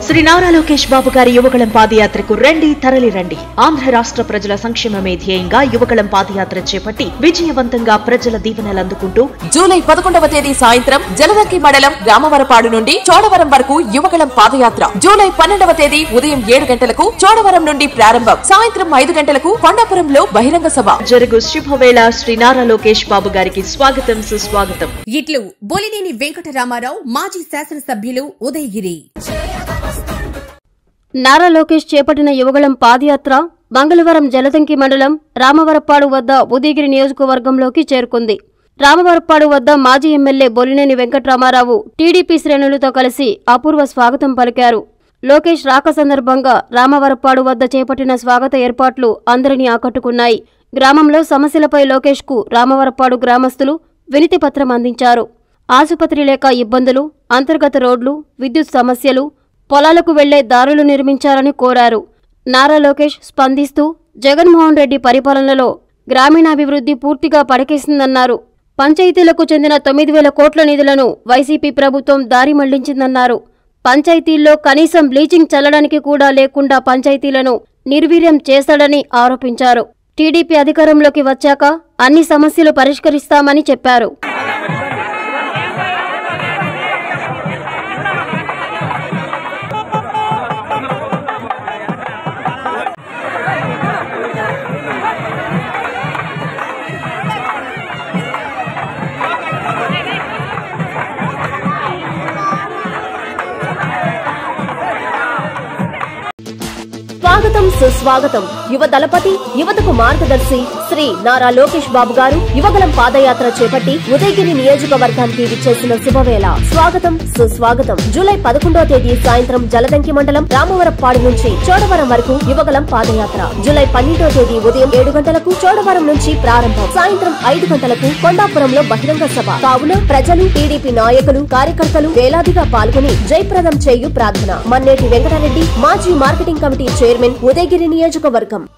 శ్రీ నారా లోకేష్ బాబు గారి యువగళం పాదయాత్రకు రండి తరలి రండి ఆంధ్ర రాష్ట్ర ప్రజల సంక్షేమమే ధ్యేయంగా యువగళం పాదయాత్ర చేపట్టి విజయవంతంగా ప్రజల దీవెనలు అందుకుంటూ జూలై పదకొండవ తేదీ సాయంత్రం జలదంకి మండలం రామవరపాడు నుండి చోడవరం వరకు యువగళం పాదయాత్ర జూలై పన్నెండవ తేదీ ఉదయం ఏడు గంటలకు చోడవరం నుండి ప్రారంభం సాయంత్రం ఐదు గంటలకు కొండాపురంలో బహిరంగ సభ జరుగు శుభవేళ శ్రీ నారా లోకేష్ బాబు గారికి స్వాగతం సుస్వాగతం ఇట్లు బొలినేని వెంకటరామారావు మాజీ శాసనసభ్యులు ఉదయగిరి నారా లోకేష్ చేపట్టిన యువగళం పాదయాత్ర మంగళవారం జలదంకి మండలం రామవరప్పాడు వద్ద ఉదయగిరి నియోజకవర్గంలోకి చేరుకుంది రామవరప్పాడు వద్ద మాజీ ఎమ్మెల్యే బొలినేని వెంకట్రామారావు టీడీపీ శ్రేణులతో కలిసి అపూర్వ స్వాగతం పలికారు లోకేష్ రాక సందర్భంగా రామవరప్పాడు వద్ద చేపట్టిన స్వాగత ఏర్పాట్లు అందరినీ ఆకట్టుకున్నాయి గ్రామంలో సమస్యలపై లోకేష్కు రామవరప్పాడు గ్రామస్తులు వినతి పత్రం అందించారు ఆసుపత్రి లేక ఇబ్బందులు అంతర్గత రోడ్లు విద్యుత్ సమస్యలు పొలాలకు వెళ్లే దారులు నిర్మించాలని కోరారు నారా లోకేష్ స్పందిస్తూ జగన్మోహన్ రెడ్డి పరిపాలనలో గ్రామీణాభివృద్ధి పూర్తిగా పడకేసిందన్నారు పంచాయతీలకు చెందిన తొమ్మిది వేల కోట్ల నిధులను వైసీపీ ప్రభుత్వం దారి మళ్లించిందన్నారు పంచాయతీల్లో కనీసం బ్లీచింగ్ చల్లడానికి కూడా లేకుండా పంచాయతీలను నిర్వీర్యం చేశాడని ఆరోపించారు టీడీపీ అధికారంలోకి వచ్చాక అన్ని సమస్యలు పరిష్కరిస్తామని చెప్పారు స్వాగతం సుస్వాగతం యువ దళపతి యువతకు మార్గదర్శి శ్రీ నారా లోకేష్ బాబు గారు యువగలం పాదయాత్ర చేపట్టి ఉదయగిరి నియోజకవర్గానికి విచ్చేసిన శుభవేళ స్వాగతం సుస్వాగతం జూలై పదకొండవ తేదీ సాయంత్రం జలదంకి మండలం రామవరప్పాడు నుంచి చోడవరం వరకు యువగలం పాదయాత్ర జూలై పన్నెండవ తేదీ ఉదయం ఏడు గంటలకు చోడవరం నుంచి ప్రారంభం సాయంత్రం ఐదు గంటలకు కొండాపురంలో బహిరంగ సభ కావున ప్రజలు టీడీపీ నాయకులు కార్యకర్తలు వేలాదిగా పాల్గొని జయప్రదం చేయు ప్రార్థన మన్నేటి వెంకటరెడ్డి మాజీ మార్కెటింగ్ కమిటీ చైర్మన్ ఉదయగిరి నియోజకవర్గం